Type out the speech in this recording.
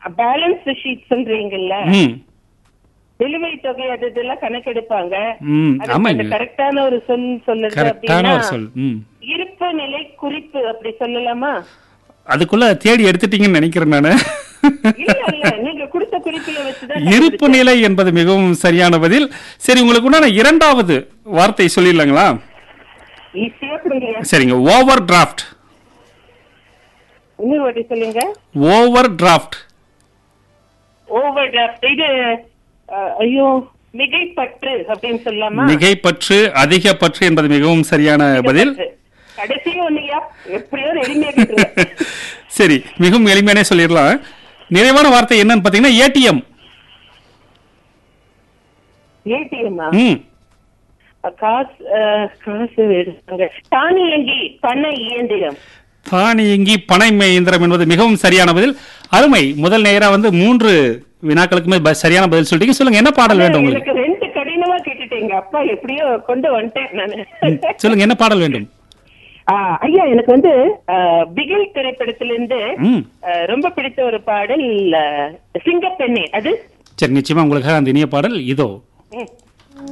Balance sheet சொல்றீங்கல்ல ம் நிலுவை தொகை அது இதெல்லாம் கணக்கெடுப்பாங்க ம் அதுக்கு ஆமாங்க அந்த கரெக்டான ஒரு சொல் சொல்லுது கரெக்டான அப்படின்னா ஒரு சொல் ம் இருப்பு நிலை குறிப்பு அப்படி சொல்லலாமா அதுக்குள்ள தேடி எடுத்துட்டீங்கன்னு நினைக்கிறேன் நானு இல்ல இல்ல நீங்க கொடுத்த குறிப்புல வச்சுதான் இருப்பு நிலை என்பது மிகவும் சரியான பதில் சரி உங்களுக்கு உண்டான இரண்டாவது வார்த்தை சொல்லிடலாங்களா ஈஸியா கொடுங்க சரிங்க ஓவர் டிராஃப்ட் இன்னொரு வாட்டி சொல்லுங்க ஓவர் டிராஃப்ட் ஓவர் டிராஃப்ட் இது அஹ், ஐயோ மிகைப்பற்று அப்படின்னு சொல்லலாமா மிகைப்பற்று அதிக பற்று என்பது மிகவும் சரியான பதில் கடைசி ஒண்ணுயா எப்படியோ எளிமையா கேட்டுருங்க சரி மிகவும் எளிமையானே சொல்லிடலாம் நிறைவான வார்த்தை என்னன்னு பாத்தீங்கன்னா ஏடிஎம் ஏடிஎம்மா ம் காசு அஹ், காசு எடுத்தாங்க தானியங்கி பண இயந்திரம் தானியங்கி பனை இயந்திரம் என்பது மிகவும் சரியான பதில் அருமை முதல் நேரா வந்து மூன்று வினாக்களுக்குமே ப- சரியான பதில் சொல்லிட்டீங்க சொல்லுங்க என்ன பாடல் வேண்டும் உங்களுக்கு எனக்கு ரெண்டு கடினமா கேட்டுட்டீங்க அப்பா எப்படியோ கொண்டு வந்துட்டேன் நானு சொல்லுங்க என்ன பாடல் வேண்டும் ஆ, ஐயா எனக்கு வந்து அஹ், பிகில் திரைப்படத்திலிருந்து ம் அஹ், ரொம்ப பிடித்த ஒரு பாடல் அஹ், சிங்கப்பெண்ணே அது சரி நிச்சயமா உங்களுக்காக அந்த இனிய பாடல் இதோ ம்.